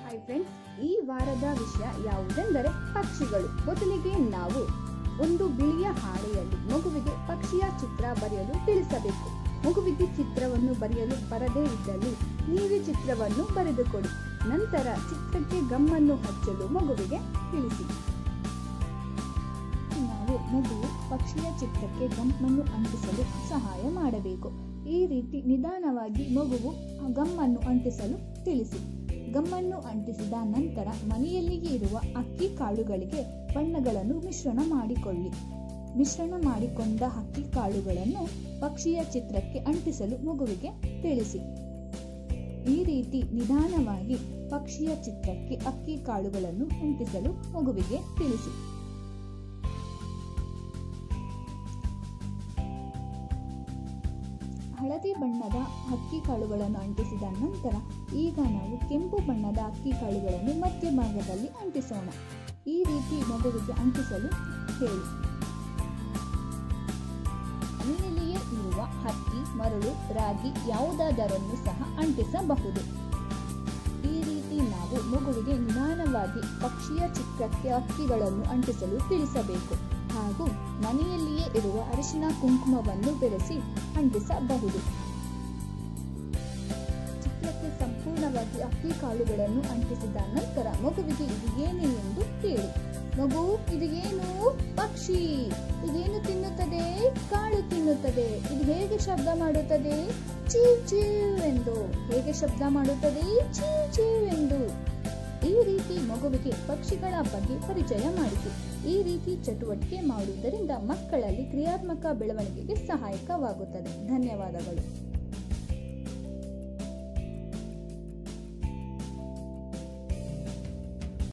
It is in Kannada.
ಹಾಯ್ ಫ್ರೆಂಡ್ಸ್ ಈ ವಾರದ ವಿಷಯ ಯಾವುದೆಂದರೆ ಪಕ್ಷಿಗಳು ಮೊದಲಿಗೆ ನಾವು ಒಂದು ಬಿಳಿಯ ಹಾಳೆಯಲ್ಲಿ ಮಗುವಿಗೆ ಪಕ್ಷಿಯ ಚಿತ್ರ ಬರೆಯಲು ತಿಳಿಸಬೇಕು ಮಗುವಿಗೆ ಚಿತ್ರವನ್ನು ಬರೆಯಲು ಬರದೇ ಇದ್ದಲ್ಲಿ ನೀವೇ ಚಿತ್ರವನ್ನು ಬರೆದುಕೊಡಿ ನಂತರ ಚಿತ್ರಕ್ಕೆ ಗಮ್ಮನ್ನು ಹಚ್ಚಲು ಮಗುವಿಗೆ ತಿಳಿಸಿ ನಾವು ಮಗುವು ಪಕ್ಷಿಯ ಚಿತ್ರಕ್ಕೆ ಗಮ್ಮನ್ನು ಅಂಟಿಸಲು ಸಹಾಯ ಮಾಡಬೇಕು ಈ ರೀತಿ ನಿಧಾನವಾಗಿ ಮಗುವು ಆ ಗಮ್ಮನ್ನು ಅಂಟಿಸಲು ತಿಳಿಸಿ ಗಮ್ಮನ್ನು ಅಂಟಿಸಿದ ನಂತರ ಮನೆಯಲ್ಲಿಯೇ ಇರುವ ಅಕ್ಕಿ ಕಾಳುಗಳಿಗೆ ಬಣ್ಣಗಳನ್ನು ಮಿಶ್ರಣ ಮಾಡಿಕೊಳ್ಳಿ ಮಿಶ್ರಣ ಮಾಡಿಕೊಂಡ ಅಕ್ಕಿ ಕಾಳುಗಳನ್ನು ಪಕ್ಷಿಯ ಚಿತ್ರಕ್ಕೆ ಅಂಟಿಸಲು ಮಗುವಿಗೆ ತಿಳಿಸಿ ಈ ರೀತಿ ನಿಧಾನವಾಗಿ ಪಕ್ಷಿಯ ಚಿತ್ರಕ್ಕೆ ಅಕ್ಕಿ ಕಾಳುಗಳನ್ನು ಅಂಟಿಸಲು ಮಗುವಿಗೆ ತಿಳಿಸಿ ಹಳದಿ ಬಣ್ಣದ ಅಕ್ಕಿ ಕಾಳುಗಳನ್ನು ಅಂಟಿಸಿದ ನಂತರ ಈಗ ನಾವು ಕೆಂಪು ಬಣ್ಣದ ಅಕ್ಕಿ ಕಾಳುಗಳನ್ನು ಮಧ್ಯಭಾಗದಲ್ಲಿ ಅಂಟಿಸೋಣ ಈ ರೀತಿ ಮಗುವಿಗೆ ಅಂಟಿಸಲು ಹೇಳಿ ಮನೆಯಲ್ಲಿಯೇ ಇರುವ ಹತ್ತಿ ಮರಳು ರಾಗಿ ಯಾವುದಾದರನ್ನು ಸಹ ಅಂಟಿಸಬಹುದು ಈ ರೀತಿ ನಾವು ಮಗುವಿಗೆ ನಿಧಾನವಾಗಿ ಪಕ್ಷಿಯ ಚಿತ್ರಕ್ಕೆ ಅಕ್ಕಿಗಳನ್ನು ಅಂಟಿಸಲು ತಿಳಿಸಬೇಕು ಹಾಗೂ ಮನೆಯಲ್ಲಿಯೇ ಇರುವ ಅರಿಶಿನ ಕುಂಕುಮವನ್ನು ಬೆರೆಸಿ ಅಂಟಿಸಬಹುದು ಚಿತ್ರಕ್ಕೆ ಸಂಪೂರ್ಣವಾಗಿ ಅಕ್ಕಿ ಕಾಳುಗಳನ್ನು ಅಂಟಿಸಿದ ನಂತರ ಮಗುವಿಗೆ ಇದು ಏನು ಎಂದು ಕೇಳಿ ಮಗು ಇದು ಏನು ಪಕ್ಷಿ ಇದೇನು ತಿನ್ನುತ್ತದೆ ಕಾಳು ತಿನ್ನುತ್ತದೆ ಇದು ಹೇಗೆ ಶಬ್ದ ಮಾಡುತ್ತದೆ ಚೀವ್ ಚೀವ್ ಎಂದು ಹೇಗೆ ಶಬ್ದ ಮಾಡುತ್ತದೆ ಚೀವ್ ಚೀವ್ ಎಂದು ಈ ರೀತಿ ಮಗುವಿಗೆ ಪಕ್ಷಿಗಳ ಬಗ್ಗೆ ಪರಿಚಯ ಮಾಡಿಸಿ ಈ ರೀತಿ ಚಟುವಟಿಕೆ ಮಾಡುವುದರಿಂದ ಮಕ್ಕಳಲ್ಲಿ ಕ್ರಿಯಾತ್ಮಕ ಬೆಳವಣಿಗೆಗೆ ಸಹಾಯಕವಾಗುತ್ತದೆ ಧನ್ಯವಾದಗಳು